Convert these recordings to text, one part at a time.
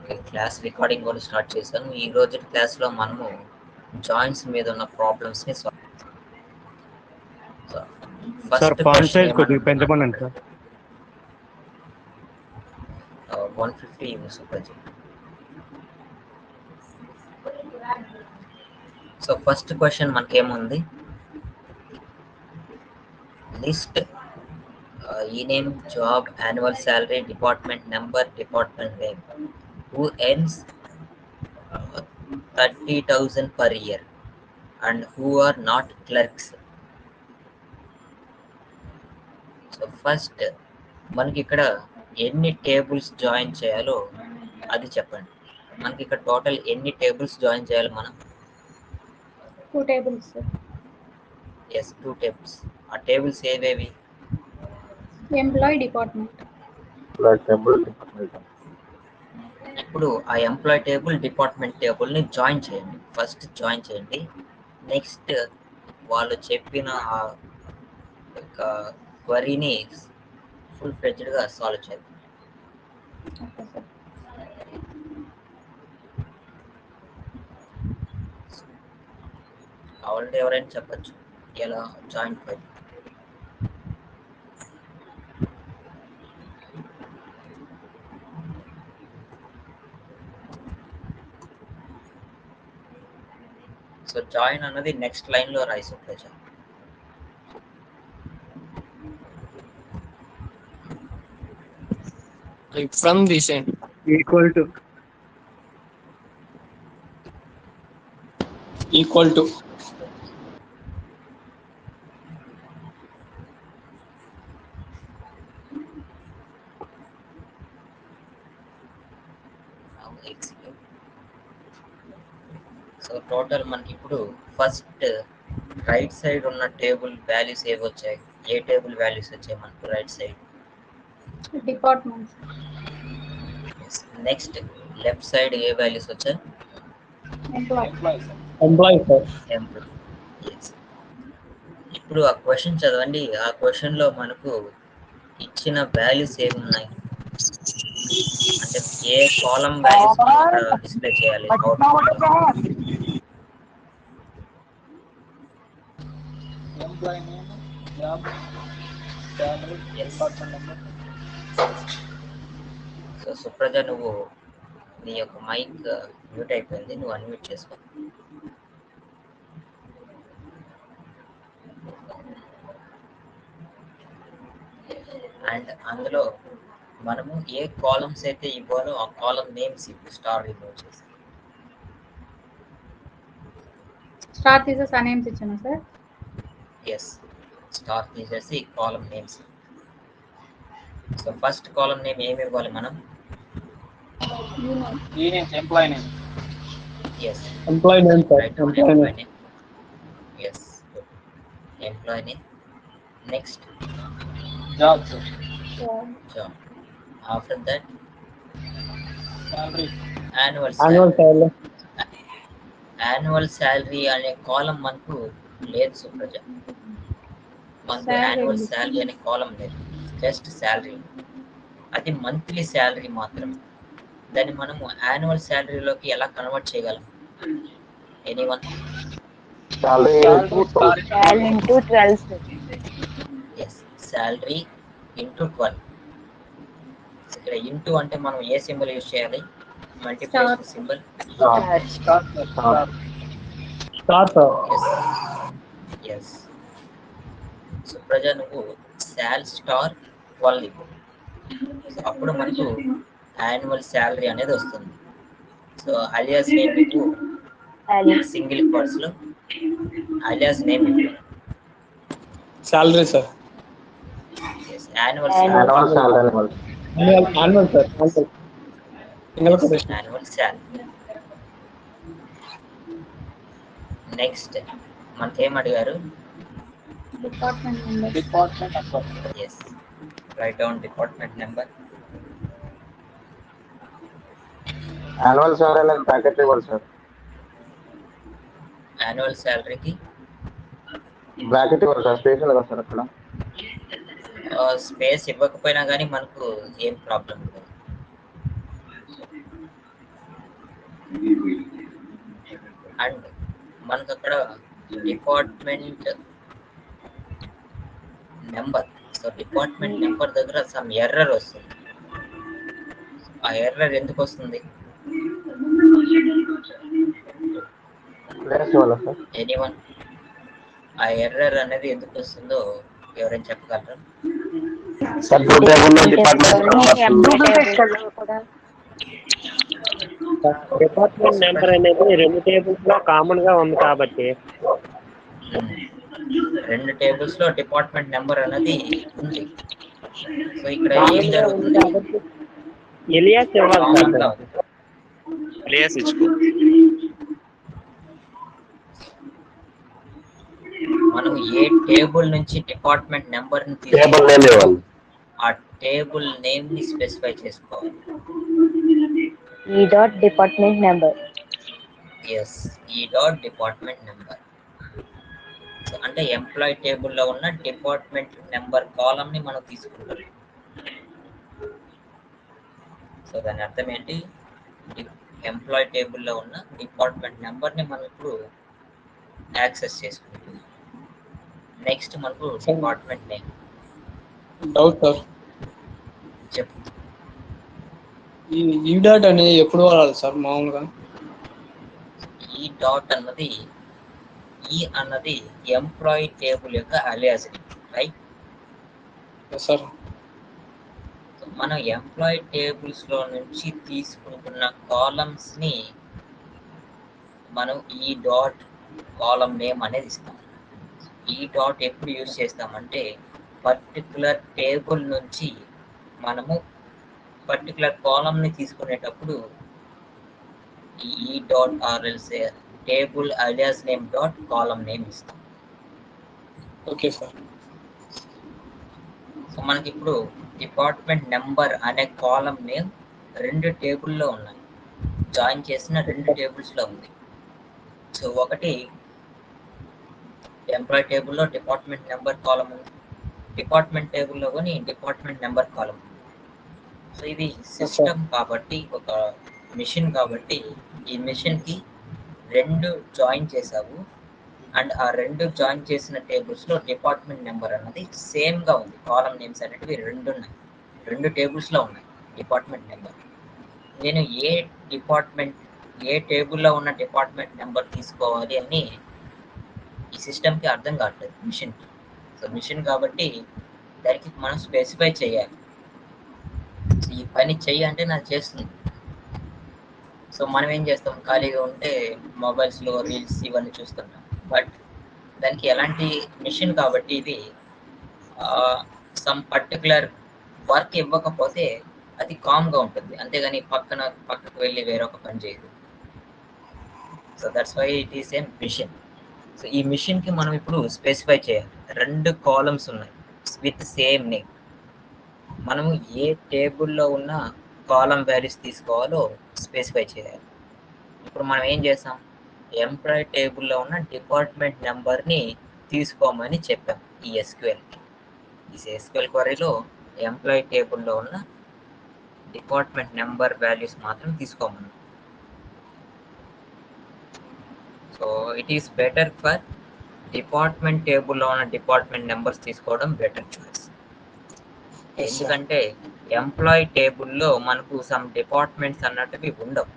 Okay class recording కూడా start చేశాను ఈ రోజు క్లాస్లో మనము జాయింట్స్ మీద ఉన్న ప్రాబ్లమ్స్ని సార్ ఫాంట్ సైజ్ కొద్దిగా పెంచమనండి sir one fifty Supraji so first question మనకేముంది లిస్ట్ ఈ name job annual salary department number department name who earns thirty thousand per year and who are not clerks so first మనకి ఇక్కడ ఎన్ని tables join చేయాలో అది చెప్పండి మనకి ఇక్కడ టోటల్ ఎన్ని టేబుల్స్ జాయిన్ చేయాలి మనం two tables yes two tables ఆ టేబుల్స్ ఏవేవి ఎంప్లాయీ డిపార్ట్మెంట్ ఇప్పుడు ఆ ఎంప్లాయ్ టేబుల్ డిపార్ట్మెంట్ టేబుల్ని జాయిన్ చేయండి ఫస్ట్ జాయిన్ చేయండి నెక్స్ట్ వాళ్ళు చెప్పిన ఆ యొక్క క్వరీని ఫుల్ ఫ్లెడ్జ్డ్గా సాల్వ్ చేద్దాం ఓకే సార్ కావాలంటే ఎవరైనా చెప్పచ్చు ఎలా జాయిన్ క్వరీ సో జాయిన్ అన్నది నెక్స్ట్ లైన్ లో రాయి Supraja like from this end. Equal to Equal to so total మనకి ఇప్పుడు ఫస్ట్ రైట్ సైడ్ ఉన్న టేబుల్ వాల్యూస్ ఏవి వచ్చాయి ఏ టేబుల్ వాల్యూస్ వచ్చాయి మనకు right side department next left side ఏ వాల్యూస్ వచ్చాయి employee employee sir. Employee Yes. ఇప్పుడు ఆ క్వశ్చన్ చదవండి ఆ క్వశ్చన్ లో మనకు ఇచ్చిన వాల్యూస్ ఏమి ఉన్నాయి అంటే ఏ కాలం వాల్యూస్ డిస్ప్లే చేయాలి output Employee name, job, salary, Yes. department number. So Supraja నువ్వు నీ యొక్క మైక్ మ్యూట్ అయిపోయింది నువ్వు అన్మ్యూట్ చేసుకో అండ్ అందులో మనము ఏ కాలమ్స్ అయితే ఇవ్వాలో ఆ కాలం నేమ్స్ ఇప్పుడు స్టార్ రిమూవ్ చేసి స్టార్ తీసేసి ఆ నేమ్స్ ఇచ్చాను సార్ ఎస్ స్టార్ తీసేసి column names so first column name ఏమి ఇవ్వాలి మనం E names, employee name. Yes Employee name sir. right on Employee employee name. name yes good employee name next Job sir. job after that Salary. annual Annual salary salary. Annual salary అనే column మనకు లేదు సుప్రజ మనకు Salary annual ఉంది. Salary అనే column లేదు just salary అది monthly salary మాత్రమే దాన్ని మనము యాన్యువల్ శాలరీలోకి ఎలా కన్వర్ట్ చేయగలం any one Salary. Twelve into twelve. sir. Yes salary into twelve ఇక్కడ ఇంటూ అంటే మనం ఏ సింబల్ యూజ్ చేయాలి multiplication symbol Star. Star sir. Star. Star sir. Yes yes Supraja నువ్వు శాల్ స్టార్ ట్వెల్వ్ ఇవ్వు సో అప్పుడు మనకు యాన్యువల్ శాలరీ అనేది వస్తుంది సో అలియాస్ నేమ్ ఇవ్వు Alice. సింగిల్ కోర్స్ లో అలియాస్ నేమ్ ఇవ్వు Salary sir. యాన్యువల్ Annual శాలరీ Annual, annual sir. Annual. Single quotation. Annual salary next మనకేం అడిగారు department number Department number. Yes right down department number annual sir అనేది bracket ఇవ్వాలి sir annual శాలరీకి bracket ఇవ్వాలి sir space ఉంది కదా సార్ అక్కడ స్పేస్ ఇవ్వకపోయినా కానీ మనకు ఏం ప్రాబ్లం లేదు అండ్ మనకు అక్కడ department number so department number దగ్గర సమ్ ఎర్రర్ వస్తుంది ఆ ఎర్రర్ ఎందుకు వస్తుంది ప్లేస్ వల్ల సార్ ఎనీవన్ ఆ ఎర్రర్ అనేది ఎందుకు వస్తుందో ఎవరైనా చెప్పగలరా సార్ టూ టేబుల్ డిపార్ట్మెంట్ కూడా డిపార్ట్మెంట్ నెంబర్ అనేది రెండు టేబుల్స్ లో కామన్ గా ఉంది కాబట్టి Hmm. రెండు టేబుల్స్ లో డిపార్ట్మెంట్ నెంబర్ అనేది ఉంది సో ఇక్కడ ఏం జరుగుతుంది ఎలియాస్ ఇవ్వాలి Common సార్ గా ఉంది. ప్లేస్ ఇచ్చుకో మనం ఏ టేబుల్ నుంచి డిపార్ట్మెంట్ నెంబర్ ని టేబుల్ తీసుకోవాలి నేమ్ ఇవ్వాలి ఆ టేబుల్ నేమ్ ని స్పెసిఫై చేసుకోవాలి E dot department number yes E dot department number అంటే ఎంప్లాయ్ టేబుల్లో ఉన్న డిపార్ట్మెంట్ నెంబర్ కాలం ని మనం తీసుకుంటాం సో దాని అర్థం ఏంటి ఎంప్లాయ్ టేబుల్లో ఉన్న డిపార్ట్మెంట్ నెంబర్ ని మనం ఇప్పుడు యాక్సెస్ చేసుకుంటాం నెక్స్ట్ మనకు డిపార్ట్మెంట్ నేమ్ డౌట్ సార్ చెప్పు ఈ ఈ డాట్ అనేది ఎప్పుడు వాడాలి సార్ మామూలుగా ఈ డాట్ అన్నది ఈ అన్నది ఎంప్లాయీ టేబుల్ యొక్క అలియాస్ రైట్ సార్ మనం ఎంప్లాయీ టేబుల్స్ లో నుంచి తీసుకుంటున్న కాలమ్స్ ని మనం ఈ డాట్ కాలం నేమ్ అనేది ఇస్తాం ఈ డాట్ ఎప్పుడు యూజ్ చేస్తామంటే పర్టికులర్ టేబుల్ నుంచి మనము పర్టికులర్ కాలం ని తీసుకునేటప్పుడు ఈ ఈ డాట్ ఆర్ఎల్స్ table alias name dot column name ఇస్తాం ఓకే సార్ సో మనకి ఇప్పుడు డిపార్ట్మెంట్ నెంబర్ అనే కాలం నేమ్ రెండు టేబుల్లో ఉన్నాయి జాయిన్ చేసిన రెండు tables లో ఉంది సో ఒకటి ఎంప్లాయ్ టేబుల్లో డిపార్ట్మెంట్ నెంబర్ కాలం ఉంది డిపార్ట్మెంట్ టేబుల్లో కానీ డిపార్ట్మెంట్ నెంబర్ కాలం ఉంది సో ఇది సిస్టమ్ కాబట్టి ఒక మిషన్ కాబట్టి ఈ మిషన్ కి రెండు జాయిన్ చేసావు అండ్ ఆ రెండు జాయిన్ చేసిన టేబుల్స్ లో డిపార్ట్మెంట్ నెంబర్ అన్నది సేమ్ గా ఉంది కాలం నేమ్స్ అనేటివి రెండు ఉన్నాయి రెండు టేబుల్స్ లో ఉన్నాయి డిపార్ట్మెంట్ నెంబర్ నేను ఏ డిపార్ట్మెంట్ ఏ టేబుల్లో ఉన్న డిపార్ట్మెంట్ నెంబర్ తీసుకోవాలి అని ఈ సిస్టమ్ కి అర్థం కావట్లేదు మిషన్ కి సో మిషన్ కాబట్టి దానికి మనం స్పెసిఫై చేయాలి సో ఈ పని చెయ్యి అంటే నాకు చేస్తుంది సో మనం ఏం చేస్తాం ఖాళీగా ఉంటే మొబైల్స్ లో రీల్స్ ఇవన్నీ చూస్తుంటాం బట్ దానికి ఎలాంటి మిషన్ కాబట్టి ఇది సమ్ పర్టికులర్ వర్క్ ఇవ్వకపోతే అది కామ్గా ఉంటుంది అంతేగాని పక్కన పక్కకు వెళ్ళి వేరొక పని చేయదు so that's why it is a machine so ఈ మిషన్ కి మనం ఇప్పుడు స్పెసిఫై చేయాలి రెండు కాలమ్స్ ఉన్నాయి విత్ సేమ్ నేమ్ మనము ఏ టేబుల్లో ఉన్న కాలం వాల్యూస్ తీసుకోవాలో స్పెసిఫై చేయాలి ఇప్పుడు మనం ఏం చేసాం ఎంప్లాయ్ టేబుల్లో ఉన్న డిపార్ట్మెంట్ నెంబర్ని తీసుకోమని చెప్పాం ఈ ఎస్క్యూఎల్కి ఈ ఎస్క్యూఎల్ క్వరీలో ఎంప్లాయ్ టేబుల్లో ఉన్న డిపార్ట్మెంట్ నెంబర్ వాల్యూస్ మాత్రం తీసుకోమన్నాం so it is better for department టేబుల్లో ఉన్న డిపార్ట్మెంట్ నెంబర్స్ తీసుకోవడం బెటర్ చాయిస్ ఎందుకంటే ఎంప్లాయ్ టేబుల్లో మనకు సమ్ డిపార్ట్మెంట్స్ అన్నట్టువి ఉండవు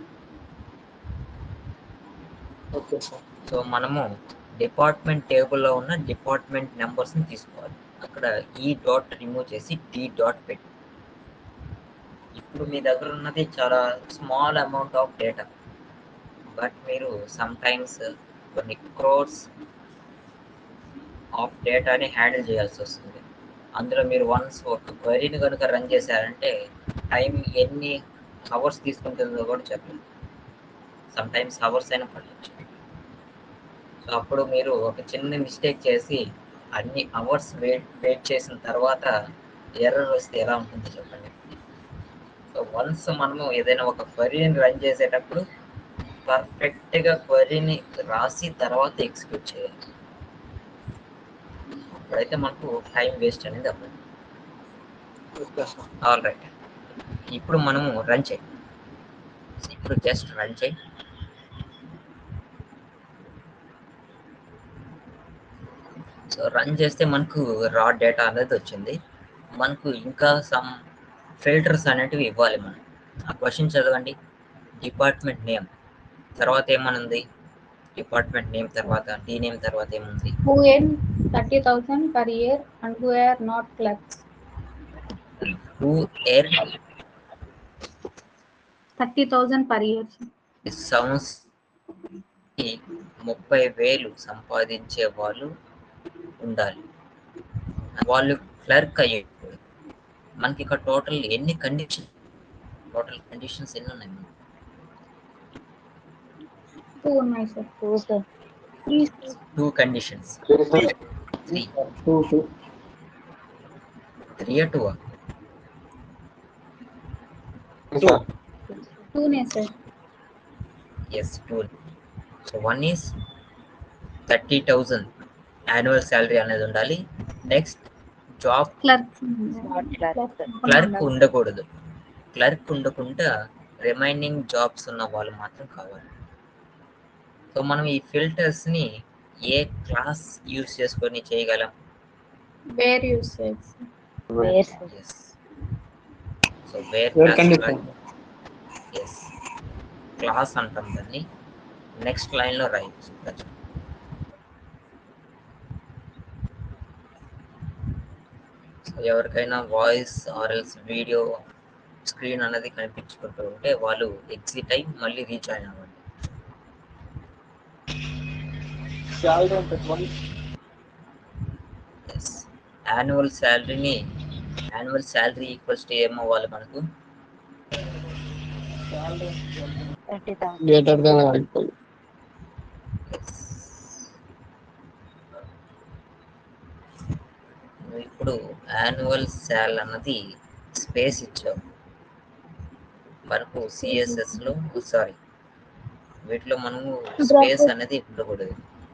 ఓకే సార్ సో మనము డిపార్ట్మెంట్ టేబుల్లో ఉన్న డిపార్ట్మెంట్ నెంబర్స్ని తీసుకోవాలి అక్కడ ఈ డాట్ రిమూవ్ చేసి డి డాట్ పెట్టి ఇప్పుడు మీ దగ్గర ఉన్నది చాలా small amount of data but మీరు సమ్ టైమ్స్ కొన్ని క్రోర్స్ ఆఫ్ డేటాని హ్యాండిల్ చేయాల్సి వస్తుంది అందులో మీరు వన్స్ ఒక క్వరీని కనుక రన్ చేశారంటే టైం ఎన్ని అవర్స్ తీసుకుంటుందో కూడా చెప్పలేదు సమ్ టైమ్స్ అవర్స్ అయినా పడవచ్చు సో అప్పుడు మీరు ఒక చిన్న మిస్టేక్ చేసి అన్ని అవర్స్ వెయిట్ వెయిట్ చేసిన తర్వాత ఎర్రర్ వస్తే ఎలా ఉంటుందో చెప్పండి సో వన్స్ మనము ఏదైనా ఒక క్వరీని రన్ చేసేటప్పుడు పర్ఫెక్ట్గా క్వరీని రాసి తర్వాత ఎగ్జిక్యూట్ చేయాలి అప్పుడైతే మనకు టైం వేస్ట్ అనేది అవ్వదు ఓకే సార్ ఆల్ రైట్ ఇప్పుడు మనము రన్ చేయాలి ఇప్పుడు జస్ట్ రన్ చేయి సో రన్ చేస్తే మనకు రా డేటా అనేది వచ్చింది మనకు ఇంకా సమ్ ఫిల్టర్స్ అనేటివి ఇవ్వాలి మనం ఆ క్వశ్చన్ చదవండి డిపార్ట్మెంట్ నేమ్ తర్వాత ఏమనుంది డిపార్ట్మెంట్ నేమ్ తర్వాత డి నేమ్ తర్వాత ఏముంది Who earn 30,000 per year and who are not clerks. Who ఎయిర్ 30,000 per year. sir. సంవత్స ముప్పై వేలు సంపాదించే వాళ్ళు ఉండాలి వాళ్ళు క్లర్క్ అయ్యేటప్పుడు మనకి ఇక్కడ టోటల్ ఎన్ని కండిషన్ టోటల్ కండిషన్స్ ఎన్ని ఉన్నాయి మనకి? Two ఉన్నాయి sir. Two, sir. Three, sir. Two conditions three two two three two Two నే sir. Yes two so one is thirty thousand annual salary అనేది ఉండాలి next job Clerk. Not clerk, sir. Clerk ఉండకూడదు clerk ఉండకుండా remaining jobs ఉన్న వాళ్ళు మాత్రం కావాలి so మనం ఈ ఫిల్టర్స్ ని ఏ క్లాస్ యూస్ చేసుకొని చేయగలం Where usage. sir. Where, sir? Yes so where where condition yes clause అంటాం దాన్ని నెక్స్ట్ లైన్ లో రాయొచ్చు సో ఎవరికైనా వాయిస్ ఆర్ఎల్స్ వీడియో స్క్రీన్ అనేది కనిపించుకుంటూ ఉంటే వాళ్ళు ఎగ్జిట్ అయ్యి మళ్ళీ రీజాయిన్ అవ్వండి ఎస్ యాన్యువల్ శాలరీని యాన్యువల్ శాలరీ ఈక్వల్స్ టు ఏమవ్వాలి మనకు Thirty thousand. గ్రేటర్ దాన్ అయిపోయి Yes. నువ్వు ఇప్పుడు యాన్యువల్ శాల్ అన్నది స్పేస్ ఇచ్చావు మనకు సిఎస్ఎస్ లో సారీ వీటిలో మనము స్పేస్ అనేది ఉండకూడదు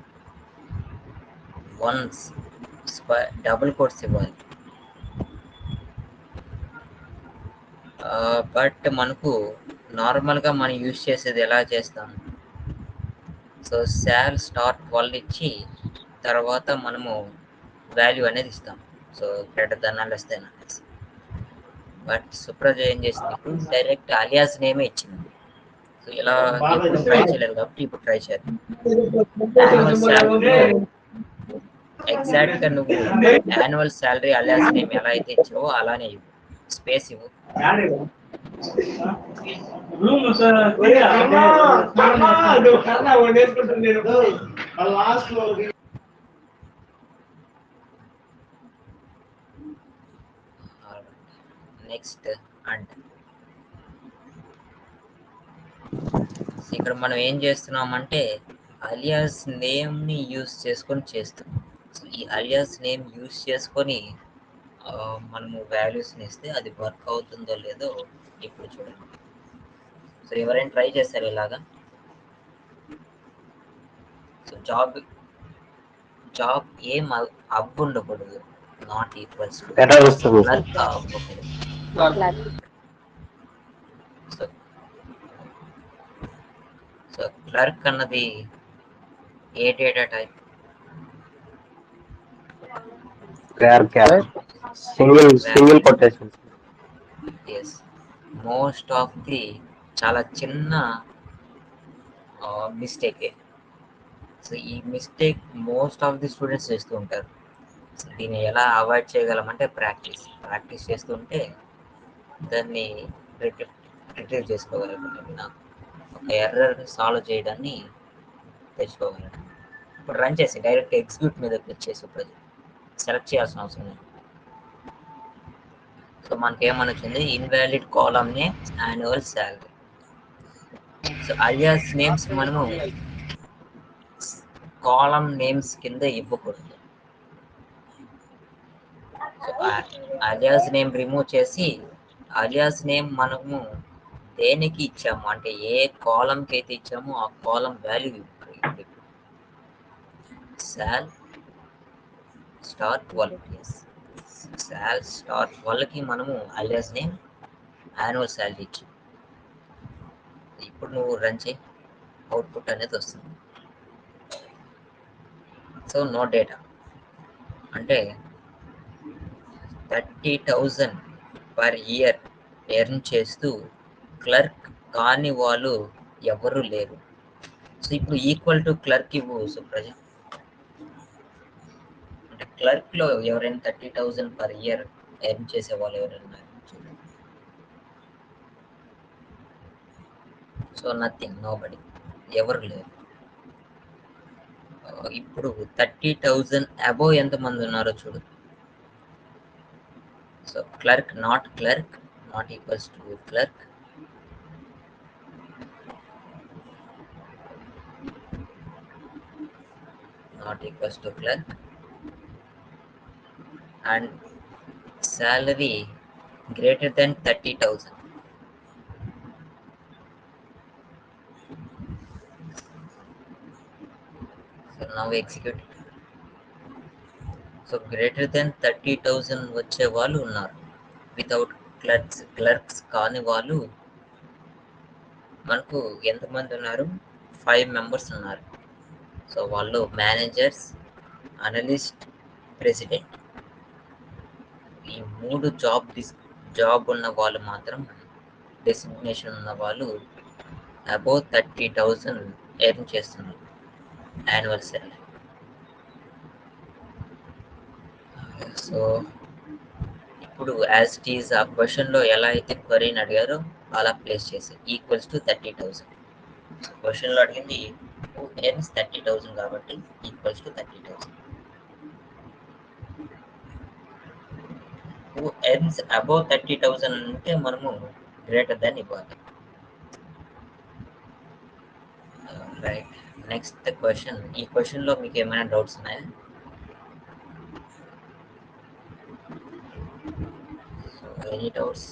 వన్స్ డబుల్ కోట్స్ ఇవ్వాలి బట్ మనకు నార్మల్గా మనం యూజ్ చేసేది ఎలా చేస్తాం సో శాల్ స్టార్ట్ ట్వెల్వ్ ఇచ్చి తర్వాత మనము వాల్యూ అనేది ఇస్తాం so greater than less than అనేసి బట్ సుప్రజ ఏం చేసింది ఇప్పుడు డైరెక్ట్ అలియాస్ నేమే ఇచ్చింది సో ఇలా ఇప్పుడు ట్రై చేయలేదు కాబట్టి ఇప్పుడు ట్రై చేద్దాం యాన్యువల్ శాలరీ ఎగ్జాక్ట్ గా నువ్వు యాన్యువల్ శాలరీ అలియాస్ నేమ్ ఎలా అయితే ఇచ్చావో అలానే ఇవ్వు స్పేస్ ఇవ్వు నెక్స్ట్ అండ్ ఇక్కడ మనం ఏం చేస్తున్నామంటే అలియాస్ నేమ్ ని యూస్ చేసుకొని చేస్తాం సో ఈ అలియాస్ నేమ్ యూస్ చేసుకొని ఆ, మనము వాల్యూస్ ఇస్తే అది వర్క్ అవుతుందో లేదో ఇప్పుడు చూడండి సో ఎవరైనా ట్రై చేస్తారు ఇలాగా సో జాబ్ జాబ్ ఏం అవ్- అవ్వుండకూడదు నాట్ ఈక్వల్స్ ఎర్ర వస్తుంది క్లర్క్ అవ్వకూడదు Clerk. సో సో క్లర్క్ అన్నది ఏ data type char char single single quotation yes most of the చాలా చిన్న మిస్టేకే సో ఈ mistake most of the students చేస్తూ ఉంటారు సో దీన్ని ఎలా అవాయిడ్ చేయగలమంటే ప్రాక్టీస్ ప్రాక్టీస్ చేస్తుంటే దాన్ని రిట్రీవ్ చేసుకోగలుగుతాం ఒక ఎర్రర్ని సాల్వ్ చేయడాన్ని తెచ్చుకోగలం ఇప్పుడు రన్ చేసి డైరెక్ట్ ఎగ్జిక్యూట్ మీద క్లిక్ చేసి ఇప్పుడు సెలెక్ట్ చేయాల్సిన అవసరం లేదు సో మనకి ఏమని వచ్చింది invalid column name annual salary so alias names మనము కాలమ్ నేమ్స్ కింద ఇవ్వకూడదు సో అలియాస్ నేమ్ రిమూవ్ చేసి అలియాస్ నేమ్ మనము దేనికి ఇచ్చాము అంటే ఏ కాలంకి అయితే ఇచ్చామో ఆ column value sal star twelve yes sal star ట్వెల్వ్కి మనము అలియాస్ నేమ్ యాన్యువల్ శాలరీ ఇచ్చాం ఇప్పుడు నువ్వు రన్ చేయి అవుట్పుట్ అనేది వస్తుంది సో నో డేటా అంటే thirty thousand per year earn చేస్తూ క్లర్క్ కాని వాళ్ళు ఎవరు లేరు సో ఇప్పుడు ఈక్వల్ టు క్లర్క్ ఇవ్వు సుప్రజ అంటే క్లర్క్ లో ఎవరైనా thirty thousand per year earn చేసే వాళ్ళు ఎవరైనా ఉన్నారా? చూడండి సో నథింగ్ నో బడి ఎవరు లేరు ఆ, ఇప్పుడు థర్టీ థౌజండ్ అబోవ్ ఎంతమంది ఉన్నారో చూడు so clerk not clerk not equals to clerk not equals to clerk and salary greater than 30000 so now we execute it. So greater than thirty thousand వచ్చే వాళ్ళు ఉన్నారు వితౌట్ క్లర్క్స్ క్లర్క్స్ కాని వాళ్ళు మనకు ఎంతమంది ఉన్నారు ఫైవ్ మెంబర్స్ ఉన్నారు so వాళ్ళు మేనేజర్స్ అనలిస్ట్ ప్రెసిడెంట్ ఈ మూడు జాబ్ డిస్ జాబ్ ఉన్న వాళ్ళు మాత్రం డెసిగ్నేషన్ ఉన్న వాళ్ళు అబౌవ్ థర్టీ థౌజండ్ ఎర్న్ చేస్తున్నారు యాన్యువల్ సాలరీ సో ఇప్పుడు యాజ్ ఇట్ ఈజ్ ఆ క్వశ్చన్లో ఎలా అయితే క్వరీని అడిగారో అలా ప్లేస్ చేసి ఈక్వల్స్ టు థర్టీ థౌజండ్ క్వశ్చన్లో అడిగింది హూ ఎర్న్స్ థర్టీ థౌజండ్ కాబట్టి equals to thirty thousand who earns above thirty thousand అంటే మనము గ్రేటర్ దెన్ ఇవ్వాలి రైట్ నెక్స్ట్ క్వశ్చన్ ఈ క్వశ్చన్లో మీకు ఏమైనా డౌట్స్ ఉన్నాయా సో ఎనీ డౌట్స్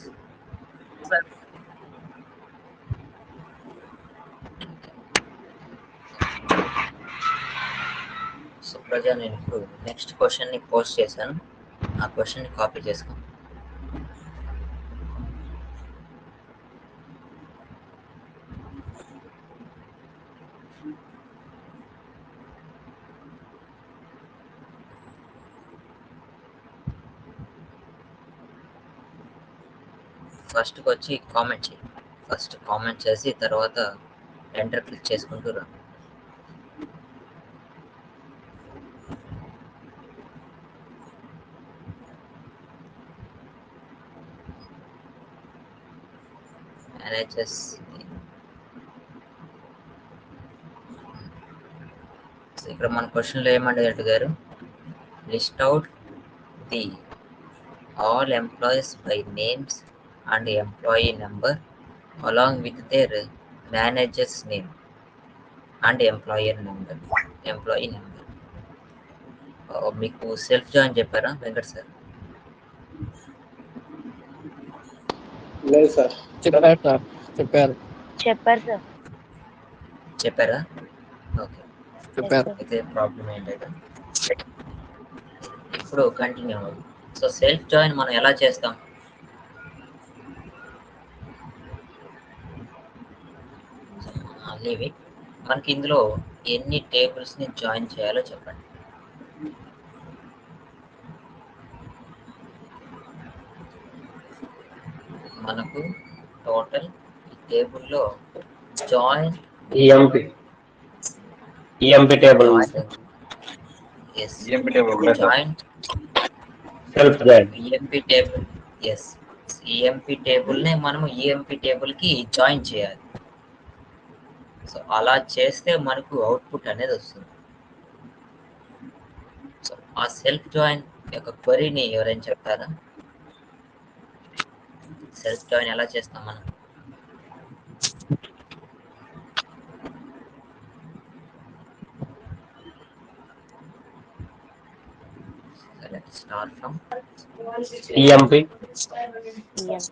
సో ప్రజా నేను ఇప్పుడు నెక్స్ట్ క్వశ్చన్ని పోస్ట్ చేశాను ఆ క్వశ్చన్ని కాపీ చేసుకో ఫస్ట్కి వచ్చి కామెంట్ చేయి ఫస్ట్ కామెంట్ చేసి తర్వాత ఎంటర్ క్లిక్ చేసుకుంటూ రా మేనేజర్స్ ఇక్కడ మన క్వశ్చన్లో ఏమండి గారు list out the all employees by names and employee number along with their manager's name and employer number employee number ఆ, మీకు సెల్ఫ్ జాయిన్ చెప్పారా వెంకట్ సార్ లేదు సార్ చెప్పారు సార్ చెప్పారు చెప్పారు సార్ చెప్పారా ఓకే చెప్పారు అయితే ప్రాబ్లం ఏంటంటే ఇప్పుడు కంటిన్యూ సో సెల్ఫ్ జాయిన్ మనం ఎలా చేస్తాం లీవ్ ఇట్ మనకి ఇందులో ఎన్ని టేబుల్స్ ని జాయిన్ చేయాలో చెప్పండి మనకు టోటల్ ఈ టేబుల్లో join EMP EMP table yes EMP table ఒకటే sir. Join self join EMP table yes EMP table నే మనము ఈఎంపి టేబుల్ కి జాయిన్ చేయాలి సో అలా చేస్తే మనకు అవుట్పుట్ అనేది వస్తుంది సో ఆ సెల్ఫ్ జాయిన్ యొక్క క్వరీని ఎవరైనా చెప్తారా సెల్ఫ్ జాయిన్ ఎలా చేస్తాం మనం start from EMP EM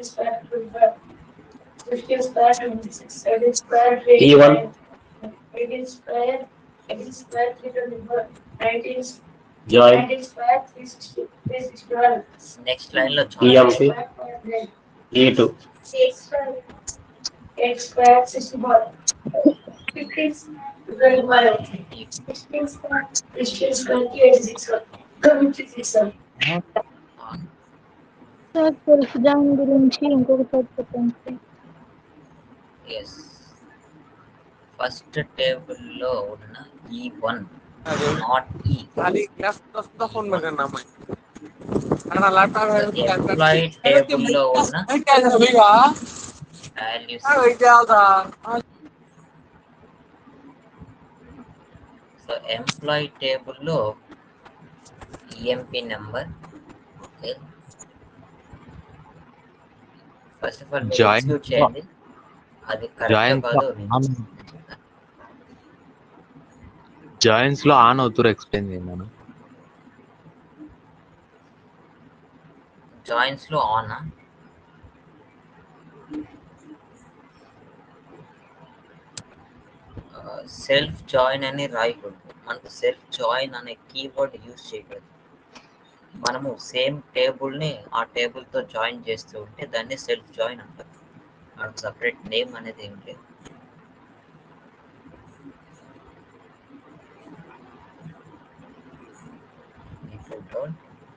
Fifteen square, twenty-six, seventeen square, E one. eighteen square, eighteen square, three twenty-four, nineteen, join nineteen square, three sixty, three sixty-one. Next line లో EMP. E two Six square, Eight square sixty-one. Fifteen twenty-five. Sixteen square, sixteen square eighty-six one. Fifty-six one. Sir self join గురించి ఇంకొకసారి చెప్పండి sir yes first టేబుల్లో ఉన్న ఈ one not ఈ employee టేబుల్లో ఉన్న వాల్యూస్ సో ఎంప్లాయీ టేబుల్లో EMP number okay first of all Join- execute చేయండి అది జాయిన్ కరెక్ట్ కాదు జాయిన్స్ లో ఆన్ అవుతారు ఎక్స్ప్లెయిన్ చేయమను జాయిన్స్ లో ఆన్ సెల్ఫ్ జాయిన్ అని రాయకూడదు మనకు సెల్ఫ్ జాయిన్ అనే కీవర్డ్ యూజ్ చేయకూడదు మనము సేమ్ టేబుల్ ని ఆ టేబుల్ తో జాయిన్ చేస్తూ ఉంటే దాన్ని సెల్ఫ్ జాయిన్ అంటారు మనకు సపరేట్ నేమ్ అనేది ఏం లేదు If you don't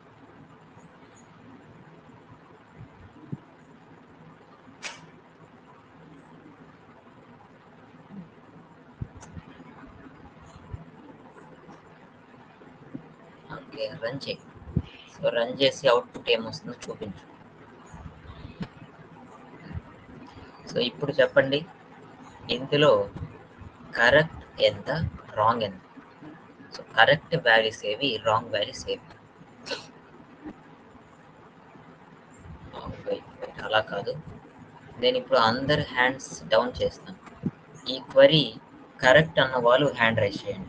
okay run చేయి సో రన్ చేసి అవుట్పుట్ ఏమొస్తుందో చూపించు సో ఇప్పుడు చెప్పండి ఇందులో కరెక్ట్ ఎంత రాంగ్ ఎంత సో కరెక్ట్ వాల్యూస్ ఏవి రాంగ్ వాల్యూస్ ఏవి Oh, wait, wait, అలా కాదు నేను ఇప్పుడు అందరి హ్యాండ్స్ డౌన్ చేస్తాను ఈ క్వరీ కరెక్ట్ అన్న వాళ్ళు హ్యాండ్ రైజ్ చేయండి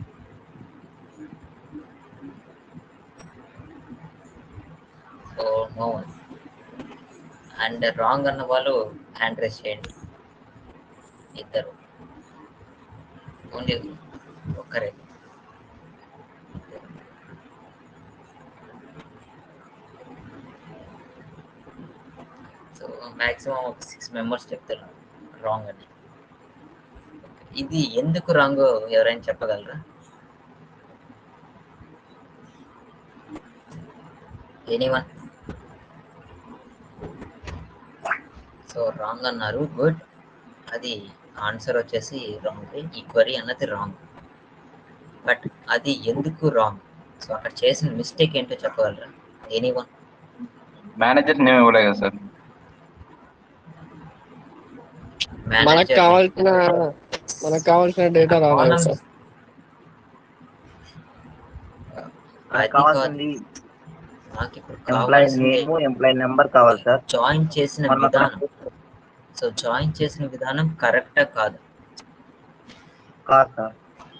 సో నో అండ్ రాంగ్ అన్న వాళ్ళు హ్యాండ్ రైజ్ చేయండి ఇద్దరు ఓన్లీ ఒక్కరే సో మ్యాక్సిమం ఒక సిక్స్ మెంబర్స్ చెప్తారు రాంగ్ అని ఇది ఎందుకు రాంగ్ ఎవరైనా చెప్పగలరా ఎనీవన్ సో రాంగ్ అన్నారు గుడ్ అది ఆన్సర్ వచ్చేసి రాంగ్ ఈ క్వరీ అన్నది రాంగ్ బట్ అది ఎందుకు రాంగ్ సో అక్కడ చేసిన మిస్టేక్ ఏంటో చెప్పగలరా ఎనీవన్ మేనేజర్ నేమ్ ఇవ్వలేదు కదా సార్ మనకు కావాల్సిన మనకు కావాల్సిన డేటా రాలేదు సార్ అది కావాల్సింది నాకు ఇప్పుడు ఎంప్లాయీ కావాల్సింది నేమ్ ఎంప్లాయీ నెంబర్ కావాలి సార్ జాయిన్ చేసిన మన విధానం సో జాయిన్ చేసిన విధానం కరెక్టా కాదు కాదు sir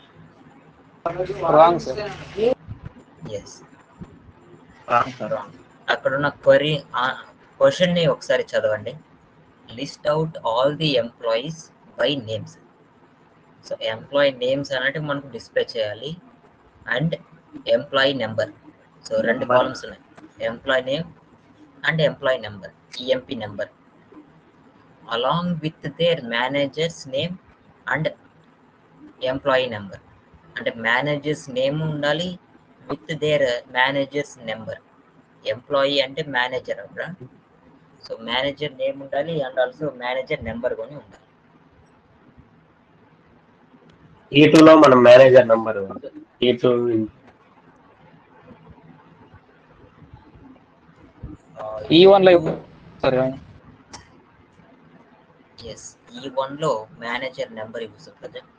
wrong sir yes wrong sir అక్కడ ఉన్న క్వరీ క్వశ్చన్ ని ఒకసారి చదవండి list out all the employees by names so employee names అన్నట్టు మనకు డిస్ప్లే చేయాలి అండ్ ఎంప్లాయీ నెంబర్ సో రెండు Number. కాలమ్స్ ఉన్నాయి employee name and employee number EMP number along with their managers name and employee number అంటే managers name ఉండాలి with their managers number employee అంటే manager అక్కడ so manager name ఉండాలి and also manager number కూడా ఉండాలి E లో మనం manager number E two E one లో సరే ఎస్ ఈ వన్ లో మేనేజర్ నెంబర్ ఇవ్వచ్చు ప్రజెంట్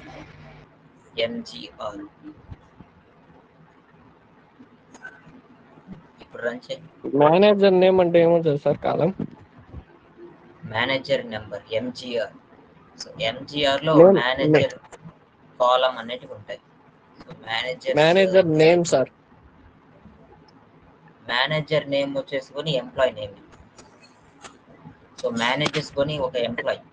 ఎంజిఆర్ ఇప్పుడు రన్ చేయి మేనేజర్ నేమ్ అంటే ఏముంటుంది sir column manager number MGR so MGR లో Name- మేనేజర్ కాలం అనేటివి ఉంటాయి so manager manager name sir manager name వచ్చేసుకొని ఎంప్లాయీ నేమ్ సో మేనేజర్స్ కొని ఒక ఎంప్లాయీ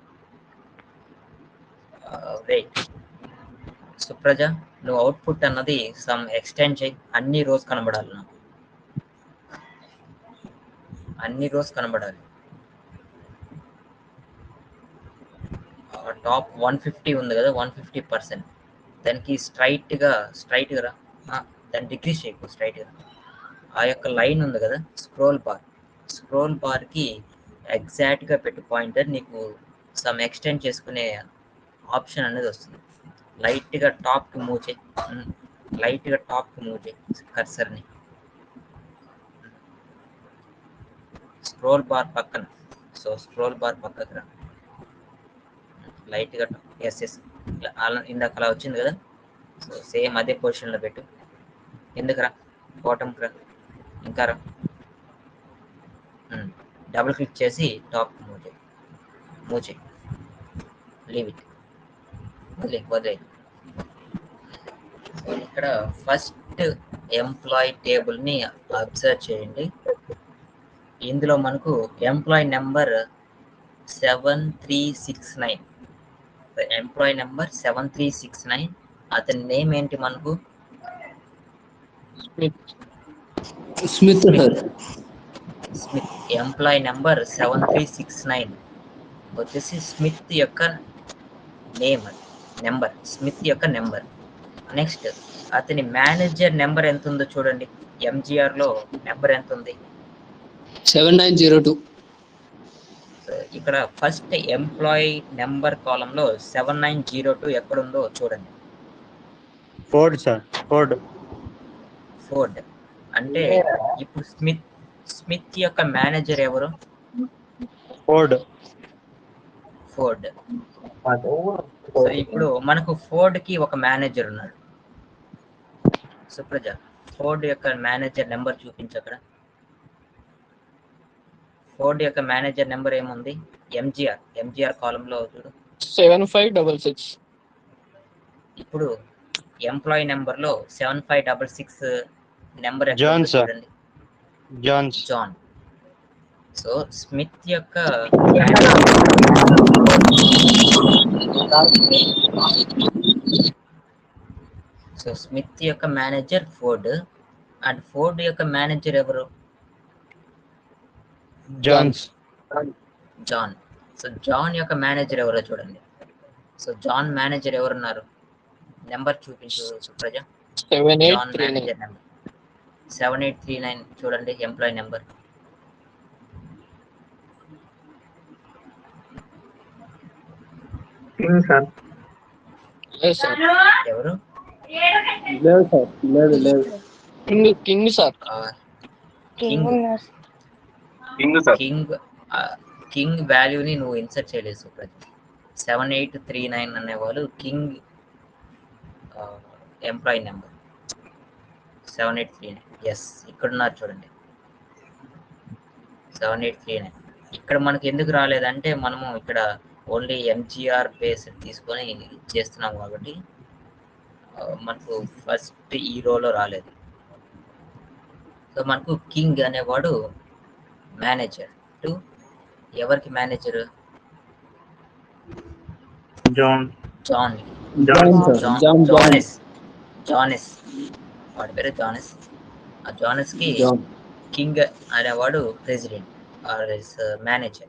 వెయిట్ సుప్రజ నువ్వు అవుట్పుట్ అన్నది సమ్ ఎక్స్టెండ్ చేయి అన్ని రోజు కనబడాలి నాకు అన్ని రోజు కనబడాలి టాప్ వన్ ఫిఫ్టీ ఉంది కదా వన్ ఫిఫ్టీ పర్సెంట్ దానికి స్ట్రైట్గా స్ట్రైట్గా రా ఆ, దాన్ని డిక్రీస్ చేయకు స్ట్రైట్గా ఆ యొక్క లైన్ ఉంది కదా స్క్రోల్ బార్ స్క్రోల్ బార్కి ఎగ్జాక్ట్గా పెట్టు పాయింటర్ నీకు సమ్ ఎక్స్టెండ్ చేసుకునే ఆప్షన్ అనేది వస్తుంది లైట్గా టాప్కి మూవ్ చేయి ఉమ్, లైట్గా టాప్కి మూవ్ చేయి కర్సర్ని స్క్రోల్ బార్ పక్కన సో స్క్రోల్ బార్ పక్కకు రా లైట్గా ఎస్ ఎస్ అలా ఇందాక అలా వచ్చింది కదా సో సేమ్ అదే పొజిషన్లో పెట్టు ఎందుకు రా బాటంకి రా ఇంకా రా డబుల్ క్లిక్ చేసి టాప్ మూవ్ చేయి మూవ్ చేయి లీవ్ ఇట్ వదిలే వదిలే సో ఇక్కడ ఫస్ట్ ఎంప్లాయీ టేబుల్ని అబ్జర్వ్ చేయండి ఇందులో మనకు employee number seven three six nine employee number seven three six nine అతని నేమ్ ఏంటి మనకు Smith sir Smith employee number seven three six nine వచ్చేసి స్మిత్ యొక్క నేమ్ నెంబర్ స్మిత్ యొక్క నెంబర్ నెక్స్ట్ అతని మేనేజర్ నెంబర్ ఎంత ఉందో చూడండి ఎంజిఆర్ లో నెంబర్ ఎంత ఉంది seven nine zero two So, ఇక్కడ ఫస్ట్ ఎంప్లాయీ నెంబర్ కాలంలో సెవెన్ నైన్ జీరో టూ ఎక్కడుందో చూడండి ఫోర్డ్ సార్ ఫోర్డ్ ఫోర్డ్ అంటే ఇప్పుడు స్మిత్ స్మిత్ యొక్క మేనేజర్ ఎవరు ఫోర్డ్ ఫోర్డ్ సో ఇప్పుడు మనకు ఫోర్డ్ కి ఒక మేనేజర్ ఉన్నాడు సుప్రజ ఫోర్డ్ యొక్క మేనేజర్ నెంబర్ చూపించు అక్కడ ఫోర్డ్ యొక్క మేనేజర్ నెంబర్ ఏముంది ఎంజిఆర్ ఎంజిఆర్ కాలంలో చూడు సెవెన్ ఫైవ్ డబల్ సిక్స్ ఇప్పుడు ఎంప్లాయీ నెంబర్ లో seven five double six number John, sir. చూడండి జాన్స్ జాన్ సో స్మిత్ యొక్క సో స్మిత్ యొక్క మేనేజర్ ఫోర్డ్ అండ్ ఫోర్డ్ యొక్క మేనేజర్ ఎవరు జాన్స్ జాన్ సో జాన్ యొక్క మేనేజర్ ఎవరో చూడండి సో జాన్ మేనేజర్ ఎవరున్నారు నెంబర్ చూపించు Supraja seven eight John three nine manager number seven eight three nine చూడండి ఎంప్లాయీ నెంబర్ కింగ్ సార్ లేదు సార్ ఎవరు లేదు సార్ లేదు లేదు కింగ్ కింగ్ సార్ కింగ్ ఉన్నారు కింగ్ సార్ కింగ్ కింగ్ వాల్యూని నువ్వు ఇన్సర్ట్ చేయలేదు Supraja seven eight three nine అనేవాళ్ళు King employee number seven eight three nine yes ఇక్కడ ఉన్నారు చూడండి సెవెన్ ఎయిట్ త్రీ నైన్ ఇక్కడ మనకి ఎందుకు రాలేదంటే మనము ఇక్కడ ఓన్లీ ఎంజిఆర్ బేస్ తీసుకొని చేస్తున్నాం కాబట్టి ఆ, మనకు ఫస్ట్ ఈ రోలో రాలేదు సో మనకు కింగ్ అనేవాడు మేనేజర్ టు ఎవరికి manager John John John sir John John John Jones Jones వాడి పేరు జానెస్ ఆ జానెస్ కి జాన్ కింగ్ అనేవాడు president or is manager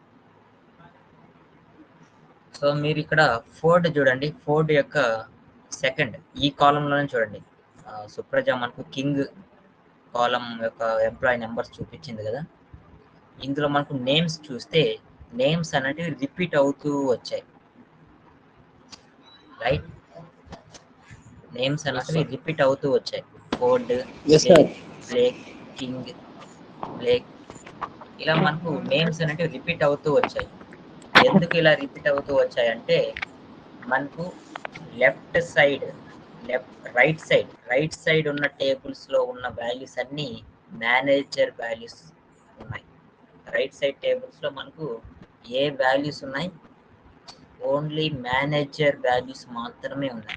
so మీరు ఇక్కడ ఫోర్డ్ చూడండి ఫోర్డ్ యొక్క సెకండ్ ఈ కాలంలోనే చూడండి ఆ, సుప్రజ మనకు కింగ్ కాలం యొక్క ఎంప్లాయీ నెంబర్స్ చూపించింది కదా ఇందులో మనకు నేమ్స్ చూస్తే నేమ్స్ అనేటివి రిపీట్ అవుతూ వచ్చాయి రైట్ నేమ్స్ అనేటివి రిపీట్ అవుతూ వచ్చాయి Ford yes sir Blake King Blake ఇలా మనకు నేమ్స్ అనేటివి రిపీట్ అవుతూ వచ్చాయి ఎందుకు ఇలా రిపీట్ అవుతూ వచ్చాయంటే మనకు left side left right side right side ఉన్న టేబుల్స్ లో ఉన్న వాల్యూస్ అన్ని మేనేజర్ వాల్యూస్ ఉన్నాయి రైట్ సైడ్ టేబుల్స్ లో మనకు ఏ వాల్యూస్ ఉన్నాయి ఓన్లీ మేనేజర్ వాల్యూస్ మాత్రమే ఉన్నాయి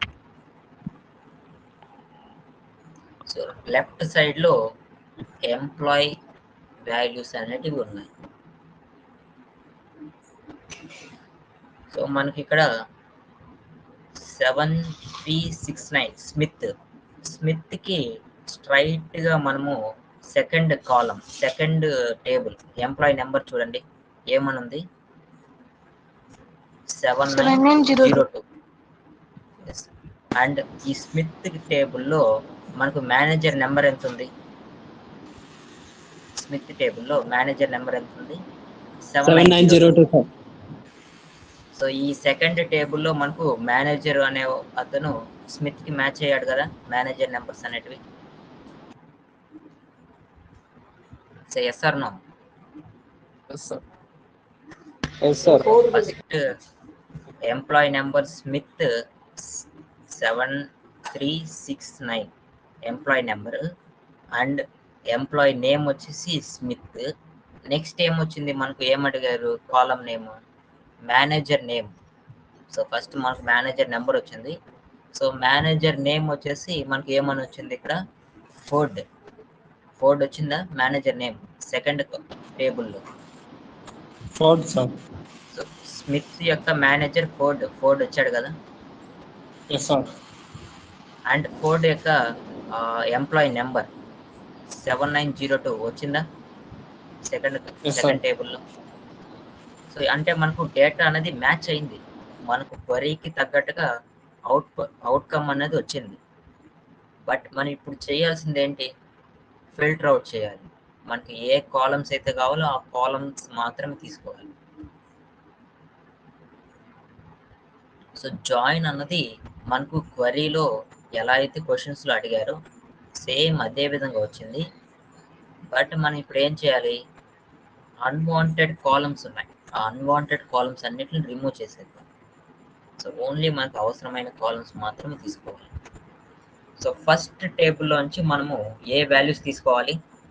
సో లెఫ్ట్ సైడ్ లో ఎంప్లాయ్ వాల్యూస్ అనేటివి ఉన్నాయి సో మనకి ఇక్కడ seven three six nine Smith Smith కి స్ట్రైట్ గా మనము second column second table employee number చూడండి ఏమనుంది seven Seven nine nine zero zero two and ఈ స్మిత్ టేబుల్లో మనకు మేనేజర్ నెంబర్ ఎంత ఉంది స్మిత్ టేబుల్లో మేనేజర్ నెంబర్ ఎంత ఉంది seven nine zero two sir so ఈ సెకండ్ టేబుల్లో మనకు మేనేజర్ అనే అతను స్మిత్ కి మ్యాచ్ అయ్యాడు కదా మేనేజర్ నెంబర్స్ అనేటివి so yes or no yes sir first employee number Smith seven three six nine employee number and employee name వచ్చేసి స్మిత్ నెక్స్ట్ ఏం వచ్చింది మనకు ఏమడిగారు column name manager name so first మనకు మేనేజర్ నెంబర్ వచ్చింది so manager name వచ్చేసి మనకి ఏమని వచ్చింది ఇక్కడ ఫోర్డ్ ఫోర్డ్ వచ్చిందా మేనేజర్ నేమ్ సెకండ్ టేబుల్లో ఫోర్డ్ సార్ సో స్మిత్ యొక్క మేనేజర్ ఫోర్డ్ ఫోర్డ్ వచ్చాడు కదా ఎస్ సార్ అండ్ ఫోర్డ్ యొక్క employee number seven nine zero two వచ్చిందా సెకండ్ Yes, sir. సెకండ్ టేబుల్లో సో అంటే మనకు డేటా అనేది మ్యాచ్ అయింది మనకు క్వరీకి తగ్గట్టుగా అవుట్ అవుట్కమ్ అనేది వచ్చింది బట్ మనం ఇప్పుడు చేయాల్సింది ఏంటి ఫిల్టర్ అవుట్ చేయాలి మనకి ఏ కాలమ్స్ అయితే కావాలో ఆ కాలమ్స్ మాత్రమే తీసుకోవాలి సో జాయిన్ అన్నది మనకు క్వరీలో ఎలా అయితే క్వశ్చన్స్లో అడిగారో సేమ్ అదే విధంగా వచ్చింది బట్ మనం ఇప్పుడు ఏం చేయాలి అన్వాంటెడ్ కాలమ్స్ ఉన్నాయి ఆ అన్వాంటెడ్ కాలమ్స్ అన్నిటిని రిమూవ్ చేసేద్దాం సో ఓన్లీ మనకు అవసరమైన కాలమ్స్ మాత్రమే తీసుకోవాలి సో ఫస్ట్ టేబుల్లోంచి మనము ఏ వాల్యూస్ తీసుకోవాలి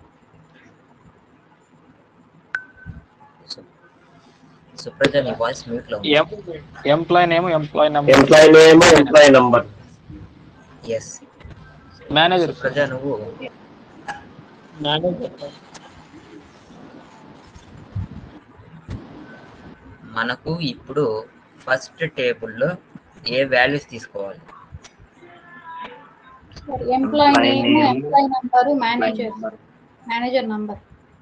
సుప్రజ నీ వాయిస్ మ్యూట్ లో employee name employee number employee name employee number yes manager Supraja నువ్వు మేనేజర్ మనకు ఇప్పుడు ఫస్ట్ టేబుల్లో ఏ వాల్యూస్ తీసుకోవాలి employee Employee name name. Employee number manager manager number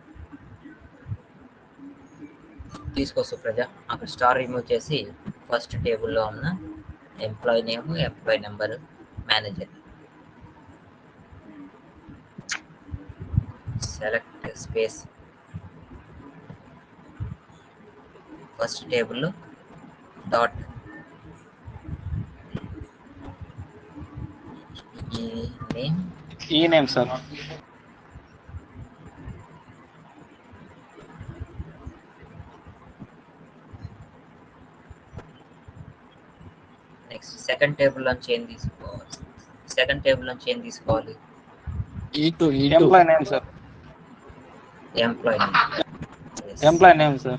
తీసుకో సుప్రజ అక్కడ స్టార్ రిమూవ్ చేసి ఫస్ట్ టేబుల్లో ఉన్న employee name employee number manager select space first టేబుల్లో dot E name E name sir next second table నుంచి ఏం తీసుకోవాలి సెకండ్ టేబుల్ నుంచి ఏం తీసుకోవాలి E two E two employee name sir employee employee name sir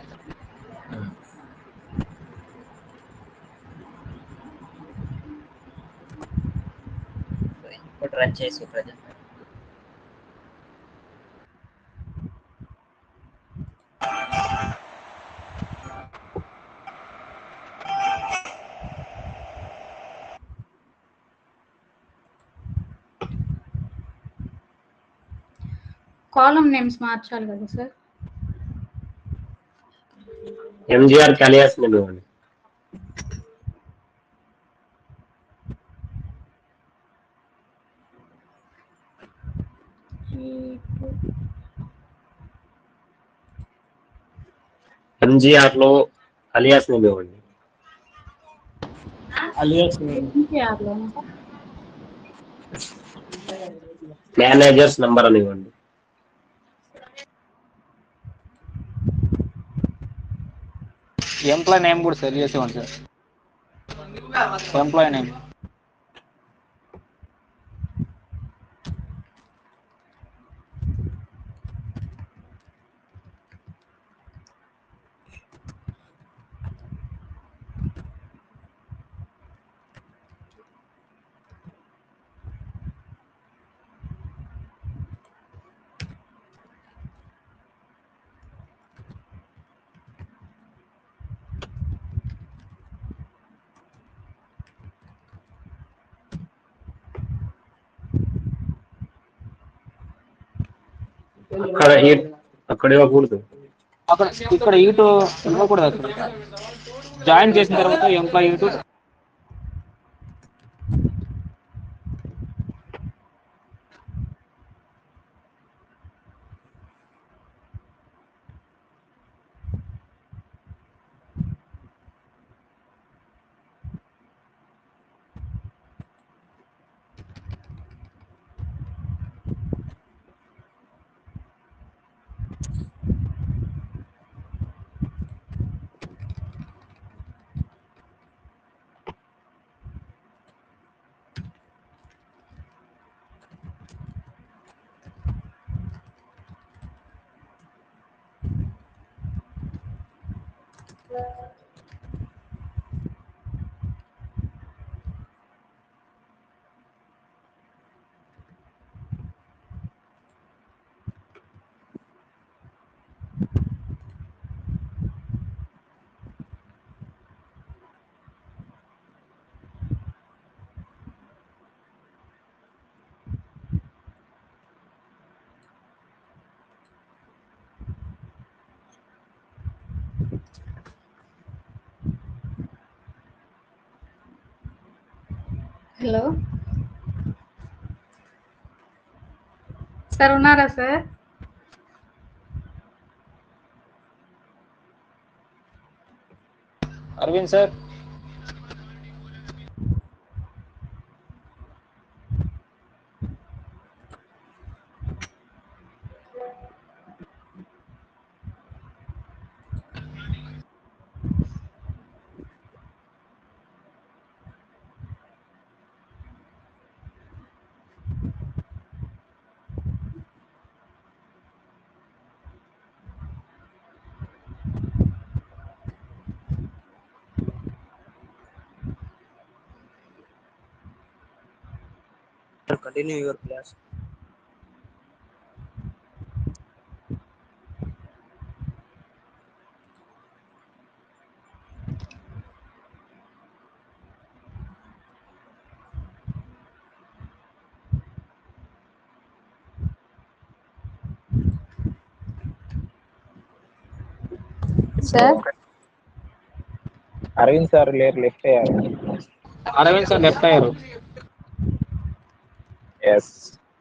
ఇప్పుడు రన్ చేసి present column names మార్చాలి కదా సార్ ఎంజిఆర్ కలియాస్ నేమ్ ఇవ్వండి ఎంజిఆర్ లో అలియాస్ నేమ్ ఇవ్వండి అలియాస్ చేయాలి మేనేజర్స్ నంబర్ అని ఇవ్వండి ఎంప్లాయ్ నేమ్ కూడా సార్ చేసేవాడి సార్ ఎంప్లాయ్ నేమ్ అక్కడ ఈ- అక్కడ ఇవ్వకూడదు అక్కడ ఇక్కడ ఇటు ఇవ్వకూడదు అక్కడ జాయిన్ చేసిన తర్వాత ఎంప్లాయీ ఇటు హలో సార్ ఉన్నారా sir Aravind sir Continue your class. Sir Aravind sir లేరు లెఫ్ట్ అయ్యారు అరవింద్ సార్ లెఫ్ట్ అయ్యారు ఎస్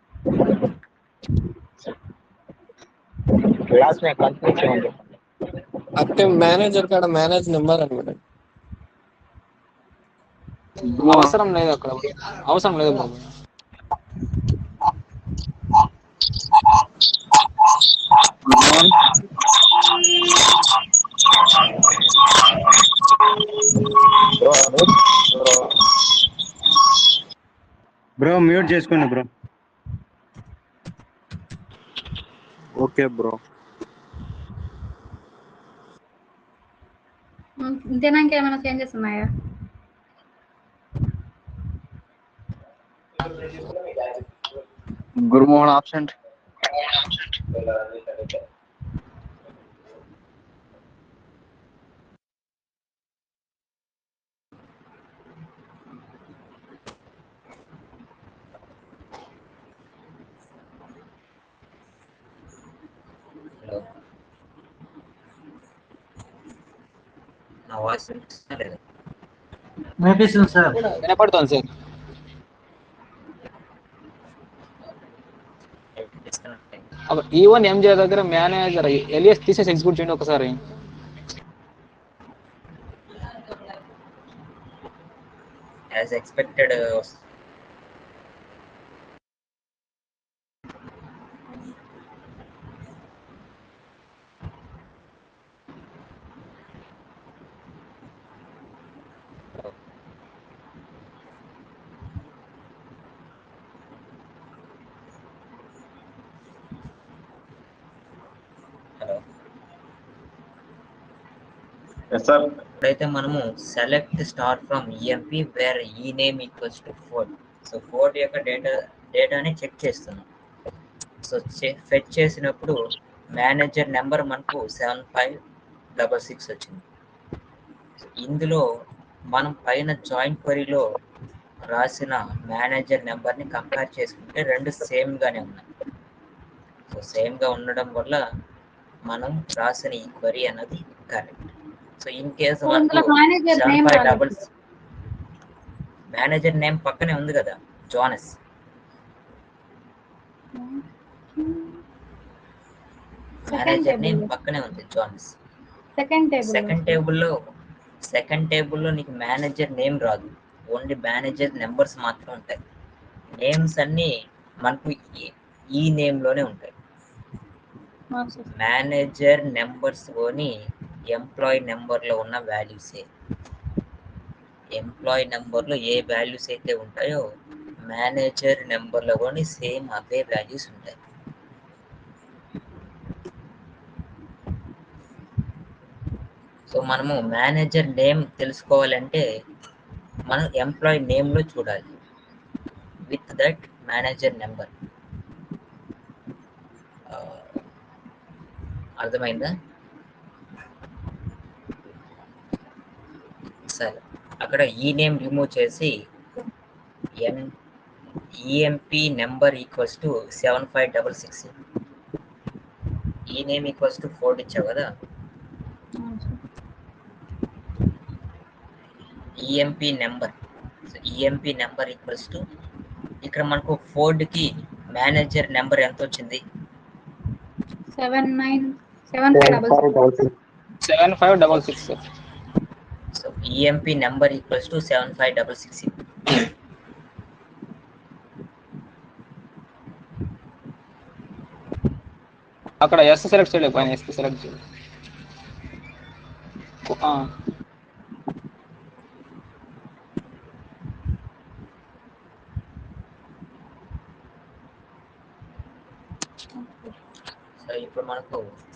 క్లాస్ మేము కంటిన్యూ చేయండి అంటే మేనేజర్ కాడ మేనేజ్ నెంబర్ అనమాట అవసరం లేదు అక్కడ అవసరం లేదు బాబు బ్రో బ్రో బ్రో మ్యూట్ చేసుకోండి బ్రో ఓకే బ్రో ఉమ్, ఇంతేనా ఇంకేమైనా చేంజెస్ ఉన్నాయా గురుమోహన్ ఆబ్సెంట్ హలో నా వాయిస్ వినిపిస్తుందా లేదా వినిపిస్తుంది సార్ వినపడుతుంది సార్ డిస్కనెక్ట్ అయింది ఈ వన్ ఎంజే దగ్గర మేనేజర్ ఎలియస్ తీసేసి ఎగ్జిక్యూట్ చేయండి ఒకసారి as expected hello yes sir ఇప్పుడైతే మనము select star from EMP where E name equals to Ford so Ford యొక్క డేటా డేటాని చెక్ చేస్తున్నాం సో ఫెచ్ చేసినప్పుడు మేనేజర్ నెంబర్ మనకు సెవెన్ ఫైవ్ డబల్ సిక్స్ వచ్చింది ఇందులో మనం పైన జాయింట్ క్వరీలో రాసిన మేనేజర్ నెంబర్ని కంపేర్ చేసుకుంటే రెండు సేమ్గానే ఉన్నాయి సో సేమ్గా ఉండడం వల్ల మనం రాసిన ఈ క్వరీ అన్నది correct so in case So, ఇందులో manager name రాలేదు. డబుల్ మేనేజర్ నేమ్ పక్కనే ఉంది కదా జానస్ మేనేజర్ నేమ్ పక్కనే ఉంది జానస్ సెకండ్ టేబుల్ సెకండ్ టేబుల్లో సెకండ్ టేబుల్లో నీకు మేనేజర్ నేమ్ రాదు ఓన్లీ మేనేజర్ నెంబర్స్ మాత్రం ఉంటాయి నేమ్స్ అన్నీ మనకు ఈ- ఈ నేమ్లోనే ఉంటాయి మేనేజర్ నెంబర్స్ కొని ఎంప్లాయీ నెంబర్లో ఉన్న వాల్యూసే ఎంప్లాయీ నెంబర్లో ఏ వాల్యూస్ అయితే ఉంటాయో మేనేజర్ నెంబర్లో కూడా సేమ్ అవే వాల్యూస్ ఉంటాయి సో మనము మేనేజర్ నేమ్ తెలుసుకోవాలంటే మనం ఎంప్లాయీ నేమ్లో చూడాలి విత్ దట్ మేనేజర్ నెంబర్ అర్థమైందా సరే అక్కడ ఈ నేమ్ రిమూవ్ చేసి and EMP number equals to seven five double six E name equals to Ford ఇచ్చావు కదా EMP number EMP number equals to ఇక్కడ మనకు ఫోర్డ్కి మేనేజర్ నెంబర్ ఎంత వచ్చింది seven nine seven five double six seven five double six so EMP number equals to seven five double six అక్కడ yes select చేయలేదు పైన ఎస్ సెలెక్ట్ చేయలేదు ఆ, సో ఇప్పుడు మనకు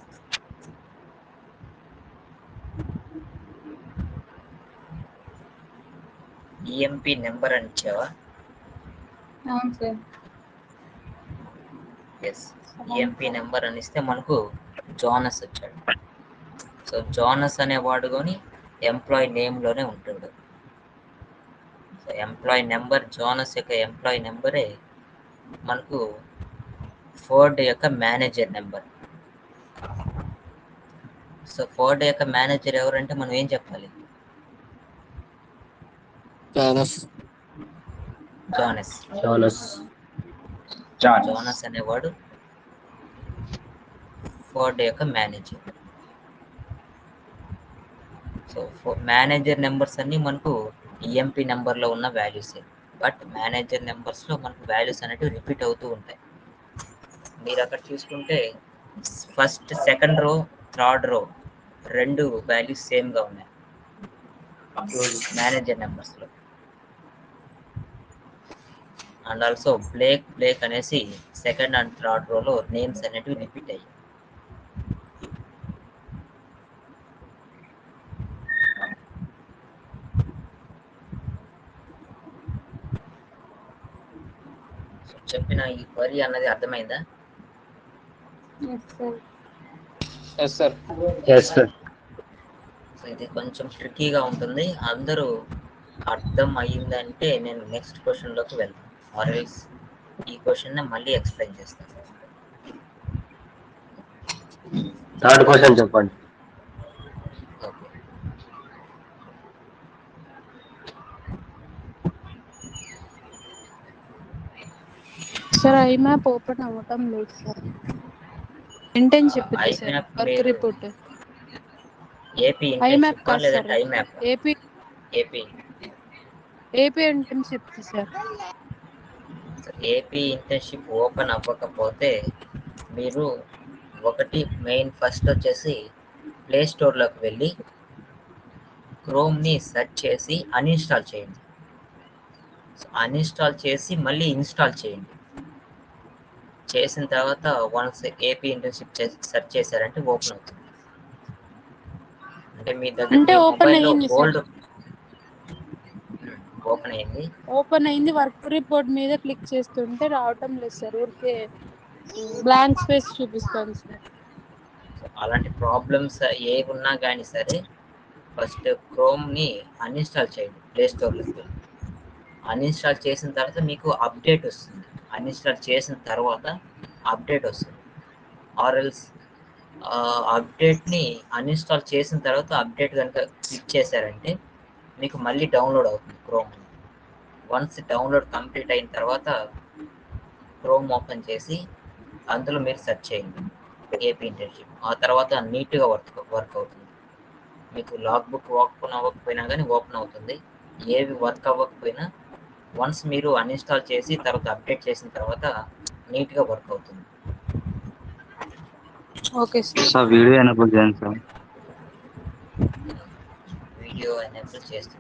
ఈఎంపి నెంబర్ అని ఇచ్చావా అవును సార్ ఎస్ ఈఎంపి నెంబర్ అని ఇస్తే మనకు జానస్ వచ్చాడు సో జానస్ అనేవాడు కొని ఎంప్లాయీ నేమ్లోనే ఉంటాడు సో ఎంప్లాయీ నెంబర్ జానస్ యొక్క ఎంప్లాయీ నెంబరే మనకు ఫోర్డ్ యొక్క మేనేజర్ నెంబర్ సో ఫోర్డ్ యొక్క మేనేజర్ ఎవరంటే మనం ఏం చెప్పాలి జానస్ జానస్ జానస్ జోనస్ అనేవాడు ఫోర్డ్ యొక్క మేనేజర్ సో మేనేజర్ నెంబర్స్ అన్ని మనకు ఈఎంపి నెంబర్లో ఉన్న వాల్యూసే బట్ మేనేజర్ నెంబర్స్లో మనకు వాల్యూస్ అనేవి రిపీట్ అవుతూ ఉంటాయి మీరు అక్కడ చూసుకుంటే first second row third row రెండు వాల్యూస్ సేమ్గా ఉన్నాయి మేనేజర్ నెంబర్స్లో అండ్ ఆల్సో బ్లేక్ బ్లేక్ అనేసి సెకండ్ అండ్ థర్డ్ రోలో నేమ్స్ అనేటివి రిపీట్ అయ్యాయి So, చెప్పిన ఈ క్వరీ అన్నది అర్థమైందా yes sir yes sir yes sir so ఇది కొంచెం ట్రిక్కీగా ఉంటుంది అందరూ అర్థం అయ్యిందంటే నేను నెక్స్ట్ క్వశ్చన్లోకి వెళ్తాను ఆర్ఎల్స్ ఈ క్వశ్చన్ మళ్ళీ ఎక్స్ప్లెయిన్ చేస్తాను థర్డ్ క్వశ్చన్ చెప్పండి okay sir IMAP open అవ్వటం లేదు సార్ ఇంటర్న్షిప్ ఇది సార్ IMAP వర్క్ మీరు- report AP IMAP internship కాదు లేదంటే sir IMAP AP AP AP internship sir AP internship open అవ్వకపోతే మీరు ఒకటి మెయిన్ ఫస్ట్ వచ్చేసి ప్లే స్టోర్లోకి వెళ్ళి క్రోమ్ని సెర్చ్ చేసి అన్ఇన్స్టాల్ చేయండి అన్ఇన్స్టాల్ చేసి మళ్ళీ ఇన్స్టాల్ చేయండి చేసిన తర్వాత వన్స్ ఏపీ ఇంటర్న్షిప్ సెర్చ్ చేశారంటే ఓపెన్ అవుతుంది అంటే మీ దగ్గర అంటే open అయ్యింది సార్. గోల్డ్ ఓపెన్ అయింది ఓపెన్ అయింది వర్క్ రిపోర్ట్ మీద క్లిక్ చేస్తుంటే రావటం లేదు సార్ ఊరికే బ్లాంక్ స్పేస్ చూపిస్తుంది సార్ అలాంటి ప్రాబ్లమ్స్ ఏ ఉన్నా కానీ సరే ఫస్ట్ క్రోమ్ని అన్ఇన్స్టాల్ చేయండి ప్లే స్టోర్లో అన్ఇన్స్టాల్ చేసిన తర్వాత మీకు అప్డేట్ వస్తుంది అన్ఇన్స్టాల్ చేసిన తర్వాత అప్డేట్ వస్తుంది ఆర్ఎల్స్ అప్డేట్ని అన్ఇన్స్టాల్ చేసిన తర్వాత అప్డేట్ కనుక క్లిక్ చేశారంటే మీకు మళ్ళీ డౌన్లోడ్ అవుతుంది క్రోమ్ వన్స్ డౌన్లోడ్ కంప్లీట్ అయిన తర్వాత క్రోమ్ ఓపెన్ చేసి అందులో మీరు సెర్చ్ చేయండి ఏపీ ఇంటర్న్షిప్ ఆ తర్వాత నీట్గా వర్క్ వర్క్ అవుతుంది మీకు లాగ్ బుక్ ఓపెన్ అవ్వకపోయినా కానీ ఓపెన్ అవుతుంది ఏవి వర్క్ అవ్వకపోయినా వన్స్ మీరు అన్ఇన్స్టాల్ చేసి తర్వాత అప్డేట్ చేసిన తర్వాత నీట్గా వర్క్ అవుతుంది okay sir sir video enable చేయండి సార్ వీడియో ఎనేబుల్ చేస్తున్నాను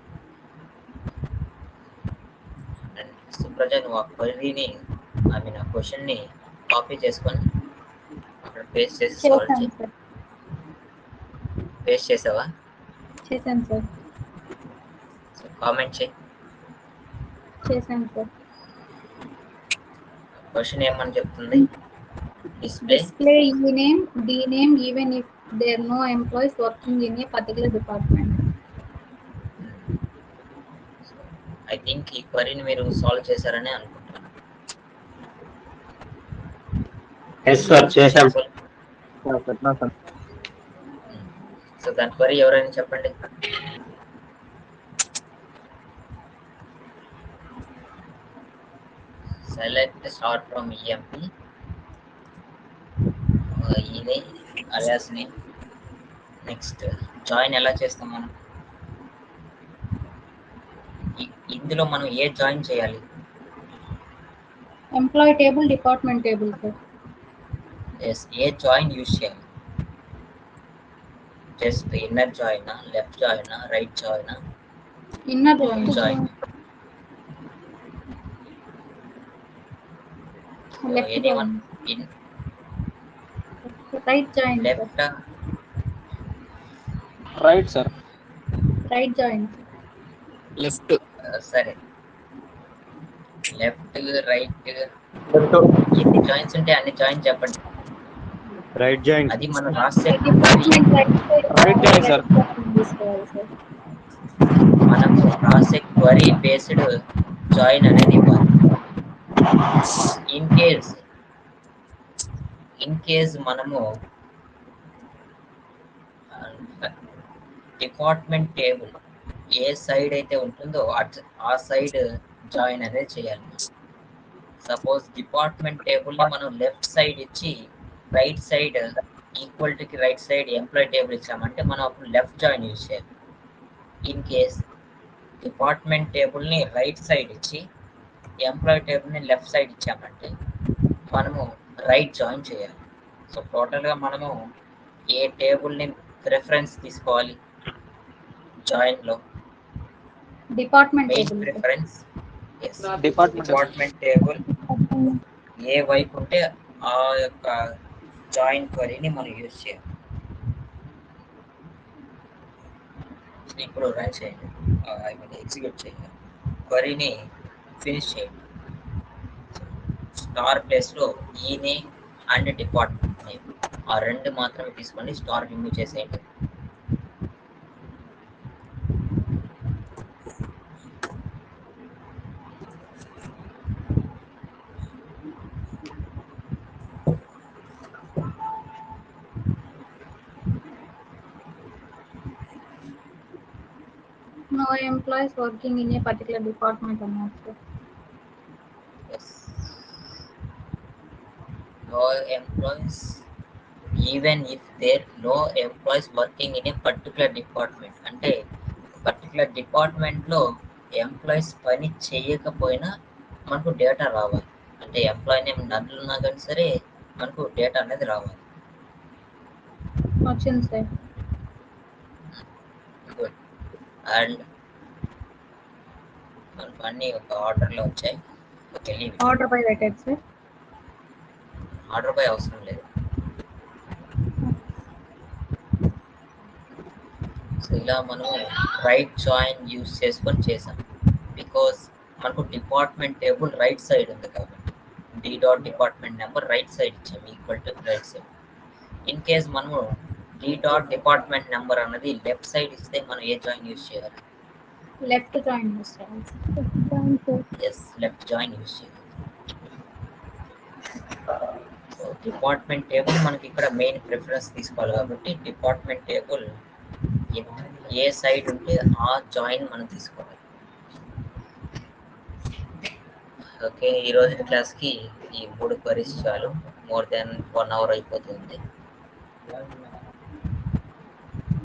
అండ్ సుప్రజ నువ్వు ఆ క్వరీని ఐ మీన్ ఆ క్వశ్చన్ని కాపీ చేసుకొని అక్కడ పేస్ట్ చేసి సాల్వ్ చేశాను చేయి సార్ పేస్ట్ చేసావా చేశాను సార్ సో కామెంట్ చేయి చేశాను సార్ క్వశ్చన్ ఏమని చెప్తుంది display display e name d name even if there are no employees working in a particular department I think ఈ క్వరీని మీరు సాల్వ్ చేశారని అనుకుంటున్నాను ఎస్ సార్ చేశాం పెట్టినా సార్ సో దాని క్వరీ ఎవరైనా చెప్పండి సెలెక్ట్ స్టార్ట్ ఫ్రమ్ ఈఎంపి ఇది అలియాస్ నేమ్ నెక్స్ట్ జాయిన్ ఎలా చేస్తాం మనం ఇ- ఇందులో మనం ఏ జాయిన్ చేయాలి employee table department table sir yes ఏ జాయిన్ యూజ్ చేయాలి just inner join left join right join inner join join left any join one in right join sir. Left right sir right join left సరే left right left ఎన్ని joins ఉంటే అన్ని join చెప్పండి right joint అది మనం రాసే department right side Right join, sir. తీసుకోవాలి sir మనం రాసే క్వరీ బేస్డ్ జాయిన్ అనేది ఇవ్వాలి ఇన్ కేస్ ఇన్ కేస్ మనము డిపార్ట్మెంట్ టేబుల్ ఏ సైడ్ అయితే ఉంటుందో అట్- ఆ సైడ్ జాయిన్ అనేది చేయాలి సపోజ్ డిపార్ట్మెంట్ టేబుల్ ని మనం లెఫ్ట్ సైడ్ ఇచ్చి రైట్ సైడ్ ఈక్వల్ కి రైట్ సైడ్ ఎంప్లాయ్ టేబుల్ ఇచ్చామంటే మనం అప్పుడు లెఫ్ట్ జాయిన్ యూజ్ చేయాలి ఇన్ కేస్ డిపార్ట్మెంట్ టేబుల్ ని రైట్ సైడ్ ఇచ్చి ఎంప్లాయ్ టేబుల్ ని లెఫ్ట్ సైడ్ ఇచ్చామంటే మనము రైట్ జాయిన్ చేయాలి సో టోటల్ గా మనము ఏ టేబుల్ ని ప్రిఫరెన్స్ తీసుకోవాలి జాయిన్ లో department main table sir. Preference Department. Department table ఏ వైపు ఉంటే ఆ యొక్క జాయిన్ క్వరీని మనం యూజ్ చేయాలి ఇప్పుడు రన్ చేయండి ఐ మీన్ ఎగ్జిక్యూట్ చేయండి క్వరీని ఫినిష్ చేయండి స్టార్ ప్లేస్లో ఈ నేమ్ అండ్ డిపార్ట్మెంట్ నేమ్ ఆ రెండు మాత్రమే తీసుకోండి స్టార్ రిమూవ్ చేసేయండి no employees working in a particular department అన్నారు sir Yes. No employees, even if there no employees working in a particular department. అంటే పర్టికులర్ డిపార్ట్మెంట్లో ఎంప్లాయీస్ పని చేయకపోయినా మనకు డేటా రావాలి అంటే ఎంప్లాయీ నేమ్ నన్ను ఉన్నా కానీ సరే మనకు డేటా అనేది రావాలి వచ్చింది సార్ గుడ్ అండ్ మనకు అన్నీ ఒక ఆర్డర్లో వచ్చాయి ఓకే లీవ్ ఆర్డర్ బై పెట్టారు సార్ ఆర్డర్ బై అవసరం లేదు సో ఇలా మనం రైట్ జాయిన్ యూస్ చేసుకొని చేసాం బికాస్ మనకు డిపార్ట్మెంట్ టేబుల్ రైట్ సైడ్ ఉంది కాబట్టి D dot department number right side ఇచ్చాము equal to right side in case మనము డి డాట్ డిపార్ట్మెంట్ నెంబర్ అన్నది లెఫ్ట్ సైడ్ ఇస్తే మనం ఏ జాయిన్ యూస్ చేయాలి లెఫ్ట్ జాయిన్ చేస్తారు ఎస్ లెఫ్ట్ జాయిన్ యూస్ చేయాలి డిపార్ట్మెంట్ టేబుల్ మనకి ఇక్కడ మెయిన్ ప్రిఫరెన్స్ తీసుకోవాలి కాబట్టి డిపార్ట్మెంట్ టేబుల్ ఏ సైడ్ ఉంటే ఆ జాయిన్ మనం తీసుకోవాలి ఓకే ఈ రోజు క్లాస్కి ఈ మూడు క్వరీస్ చాలు మోర్ దెన్ వన్ అవర్ అయిపోతుంది